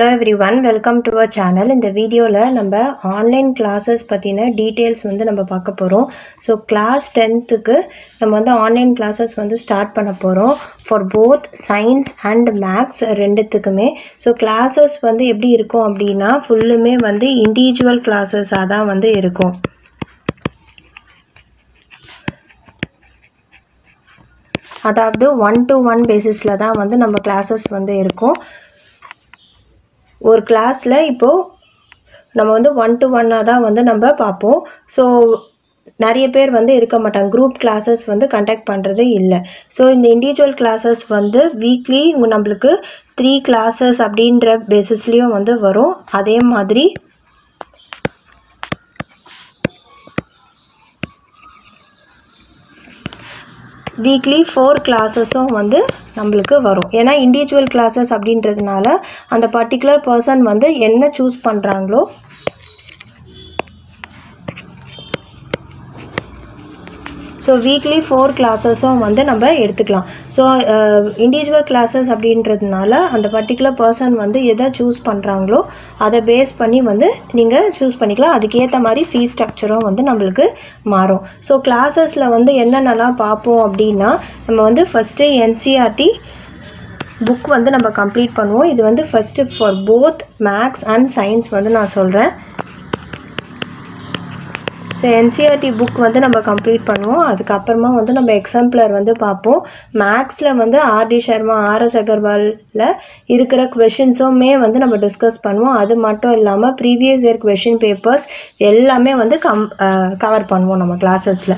hello everyone welcome to our channel இந்த வீடியோவில் நம்ம ஆன்லைன் கிளாஸஸ் பற்றின டீட்டெயில்ஸ் வந்து நம்ம பார்க்க போகிறோம் ஸோ கிளாஸ் டென்த்துக்கு நம்ம வந்து ஆன்லைன் கிளாஸஸ் வந்து ஸ்டார்ட் பண்ண போகிறோம் for both science and maths ரெண்டுத்துக்குமே ஸோ கிளாஸஸ் வந்து எப்படி இருக்கும் அப்படின்னா ஃபுல்லுமே வந்து இண்டிவிஜுவல் கிளாஸஸாக தான் வந்து இருக்கும் அதாவது ஒன் டு ஒன் பேசிஸில் தான் வந்து நம்ம கிளாஸஸ் வந்து இருக்கும் ஒரு கிளாஸில் இப்போது நம்ம வந்து ஒன் டு ஒன்னாக தான் வந்து நம்ம பார்ப்போம் ஸோ நிறைய பேர் வந்து இருக்க மாட்டாங்க குரூப் கிளாஸஸ் வந்து கண்டக்ட் பண்ணுறது இல்லை ஸோ இந்த இண்டிவிஜுவல் கிளாஸஸ் வந்து வீக்லி நம்மளுக்கு த்ரீ கிளாஸஸ் அப்படின்ற பேசிஸ்லேயும் வந்து வரும் அதே மாதிரி வீக்லி ஃபோர் கிளாஸஸும் வந்து நம்மளுக்கு வரும் ஏன்னா இண்டிவிஜுவல் கிளாஸஸ் அப்படின்றதுனால அந்த பர்டிகுலர் பர்சன் வந்து என்ன சூஸ் பண்ணுறாங்களோ ஸோ வீக்லி ஃபோர் கிளாஸஸும் வந்து நம்ம எடுத்துக்கலாம் ஸோ இண்டிவிஜுவல் கிளாஸஸ் அப்படின்றதுனால அந்த பர்டிகுலர் பர்சன் வந்து எதை சூஸ் பண்ணுறாங்களோ அதை பேஸ் பண்ணி வந்து நீங்கள் சூஸ் பண்ணிக்கலாம் அதுக்கேற்ற மாதிரி ஃபீஸ் ஸ்ட்ரக்சரும் வந்து நம்மளுக்கு மாறும் ஸோ கிளாஸஸில் வந்து என்னென்னலாம் பார்ப்போம் அப்படின்னா நம்ம வந்து ஃபஸ்ட்டு என்சிஆர்டி புக் வந்து நம்ம கம்ப்ளீட் பண்ணுவோம் இது வந்து first for both maths and science வந்து நான் சொல்கிறேன் ஸோ என்சிஆர்டி புக் வந்து நம்ம கம்ப்ளீட் பண்ணுவோம் அதுக்கப்புறமா வந்து நம்ம எக்ஸாம்பிளர் வந்து பார்ப்போம் மேக்ஸில் வந்து ஆர்டி சர்மா ஆர்எஸ் அகர்வாலில் இருக்கிற கொஷின்ஸுமே வந்து நம்ம டிஸ்கஸ் பண்ணுவோம் அது மட்டும் இல்லாமல் ப்ரீவியஸ் இயர் கொஷின் பேப்பர்ஸ் எல்லாமே வந்து கம் கவர் பண்ணுவோம் நம்ம கிளாஸஸில்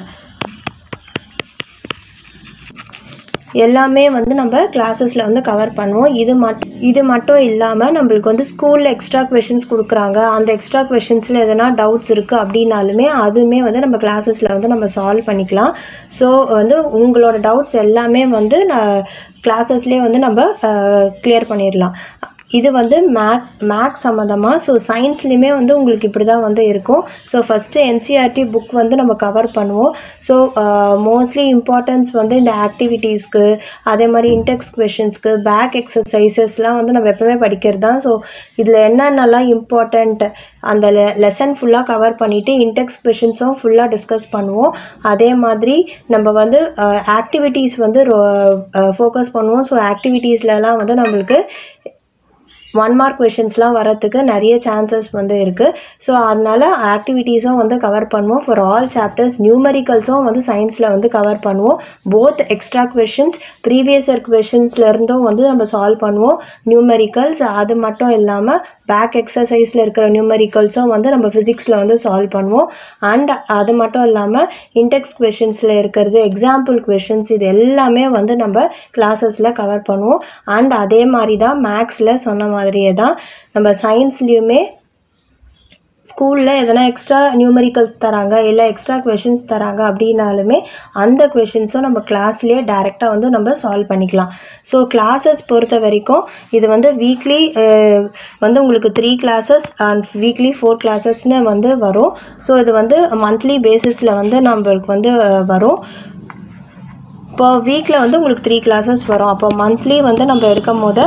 எல்லாமே வந்து நம்ம கிளாஸஸில் வந்து கவர் பண்ணுவோம் இது மட் இது மட்டும் இல்லாமல் நம்மளுக்கு வந்து ஸ்கூலில் எக்ஸ்ட்ரா கொஷின்ஸ் கொடுக்குறாங்க அந்த எக்ஸ்ட்ரா கொஷின்ஸில் எதனா டவுட்ஸ் இருக்குது அப்படின்னாலுமே அதுவுமே வந்து நம்ம கிளாஸஸில் வந்து நம்ம சால்வ் பண்ணிக்கலாம் ஸோ வந்து உங்களோட டவுட்ஸ் எல்லாமே வந்து நான் கிளாஸஸ்லேயே வந்து நம்ம கிளியர் பண்ணிடலாம் இது வந்து மேக்ஸ் மேக்ஸ் சம்மந்தமாக ஸோ சயின்ஸ்லேயுமே வந்து உங்களுக்கு இப்படி தான் வந்து இருக்கும் ஸோ ஃபஸ்ட்டு என்சிஆர்டி புக் வந்து நம்ம கவர் பண்ணுவோம் ஸோ மோஸ்ட்லி இம்பார்ட்டன்ஸ் வந்து இந்த ஆக்டிவிட்டீஸ்க்கு அதே மாதிரி இன்டெக்ஸ் கொஷின்ஸ்க்கு பேக் எக்ஸசைசஸ்லாம் வந்து நம்ம எப்போவுமே படிக்கிறது தான் ஸோ இதில் என்னென்னலாம் இம்பார்ட்டண்ட் அந்த லெ லெசன் ஃபுல்லாக கவர் பண்ணிவிட்டு இன்டெக்ஸ் கொஷின்ஸும் ஃபுல்லாக டிஸ்கஸ் பண்ணுவோம் அதே மாதிரி நம்ம வந்து ஆக்டிவிட்டீஸ் வந்து ஃபோக்கஸ் பண்ணுவோம் ஸோ ஆக்டிவிட்டீஸ்லலாம் வந்து நம்மளுக்கு ஒன் மார்க் கொஷின்ஸ்லாம் வரத்துக்கு நிறைய சான்சஸ் வந்து இருக்குது ஸோ அதனால ஆக்டிவிட்டீஸும் வந்து கவர் பண்ணுவோம் ஃபார் ஆல் சாப்டர்ஸ் நியூமரிக்கல்ஸும் வந்து சயின்ஸில் வந்து கவர் பண்ணுவோம் both extra questions previous year கொஷின்ஸ்லேருந்தும் வந்து நம்ம சால்வ் பண்ணுவோம் நியூமரிக்கல்ஸ் அது மட்டும் இல்லாமல் பேக் எக்ஸசைஸில் இருக்கிற நியூமரிக்கல்ஸும் வந்து நம்ம ஃபிசிக்ஸில் வந்து சால்வ் பண்ணுவோம் அண்ட் அது மட்டும் இல்லாமல் இன்டெக்ஸ் கொஷின்ஸில் இருக்கிறது எக்ஸாம்பிள் கொஷின்ஸ் இது எல்லாமே வந்து நம்ம கிளாஸஸில் கவர் பண்ணுவோம் அண்ட் அதே மாதிரி தான் மேக்ஸில் சொன்ன மாதிரியே தான் நம்ம சயின்ஸ்லேயுமே ஸ்கூலில் எதனா எக்ஸ்ட்ரா நியூமரிக்கல்ஸ் தராங்க இல்லை எக்ஸ்ட்ரா கொஷின்ஸ் தராங்க அப்படின்னாலுமே அந்த கொஷின்ஸும் நம்ம கிளாஸ்லேயே டேரெக்டாக வந்து நம்ம சால்வ் பண்ணிக்கலாம் ஸோ கிளாஸஸ் பொறுத்த வரைக்கும் இது வந்து வீக்லி வந்து உங்களுக்கு three classes and weekly four கிளாஸஸ்னு வந்து வரும் ஸோ இது வந்து மந்த்லி பேசிஸில் வந்து நம்மளுக்கு வந்து வரும் இப்போ வீக்கில் வந்து உங்களுக்கு த்ரீ கிளாஸஸ் வரும் அப்போ மந்த்லி வந்து நம்ம எடுக்கும் போது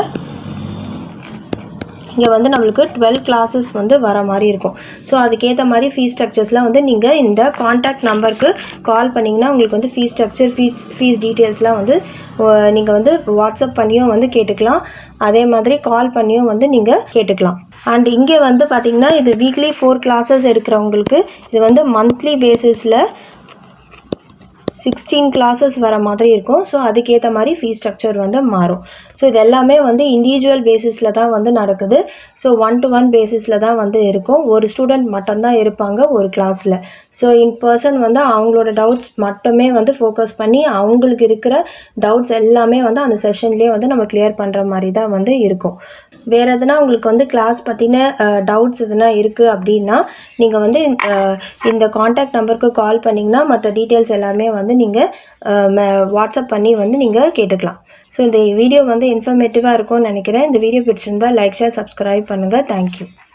இங்கே வந்து நம்மளுக்கு டுவெல் கிளாஸஸ் வந்து வர மாதிரி இருக்கும் ஸோ அதுக்கேற்ற மாதிரி ஃபீஸ் ஸ்ட்ரக்சர்ஸ்லாம் வந்து நீங்கள் இந்த காண்டாக்ட் நம்பருக்கு கால் பண்ணிங்கன்னா உங்களுக்கு வந்து ஃபீஸ் ஸ்ட்ரக்சர் ஃபீஸ் ஃபீஸ் டீட்டெயில்ஸ்லாம் வந்து நீங்கள் வந்து வாட்ஸ்அப் பண்ணியும் வந்து கேட்டுக்கலாம் அதே மாதிரி கால் பண்ணியும் வந்து நீங்கள் கேட்டுக்கலாம் அண்ட் இங்கே வந்து பார்த்திங்கன்னா இது வீக்லி ஃபோர் கிளாஸஸ் இருக்கிறவங்களுக்கு இது வந்து மந்த்லி பேசிஸில் சிக்ஸ்டீன் கிளாஸஸ் வர மாதிரி இருக்கும் ஸோ அதுக்கேற்ற மாதிரி ஃபீஸ் ஸ்ட்ரக்சர் வந்து மாறும் ஸோ இது எல்லாமே வந்து இண்டிவிஜுவல் பேசிஸில் தான் வந்து நடக்குது ஸோ ஒன் டு ஒன் பேசிஸில் தான் வந்து இருக்கும் ஒரு ஸ்டூடெண்ட் மட்டும்தான் இருப்பாங்க ஒரு கிளாஸில் ஸோ இன் பர்சன் வந்து அவங்களோட டவுட்ஸ் மட்டுமே வந்து ஃபோக்கஸ் பண்ணி அவங்களுக்கு இருக்கிற டவுட்ஸ் எல்லாமே வந்து அந்த செஷன்லேயே வந்து நம்ம கிளியர் பண்ணுற மாதிரி தான் வந்து இருக்கும் வேறு எதுனா உங்களுக்கு வந்து கிளாஸ் பற்றின டவுட்ஸ் எதுனா இருக்குது அப்படின்னா நீங்கள் வந்து இந்த காண்டாக்ட் நம்பருக்கு கால் பண்ணிங்கன்னா மற்ற டீட்டெயில்ஸ் எல்லாமே வந்து நீங்கள் வாட்ஸ்அப் பண்ணி வந்து நீங்கள் கேட்டுக்கலாம் ஸோ இந்த வீடியோ வந்து இன்ஃபர்மேட்டிவாக இருக்கும்னு நினைக்கிறேன் இந்த வீடியோ பிடிச்சிருந்தா லைக் ஷேர் சப்ஸ்கிரைப் பண்ணுங்கள் தேங்க்யூ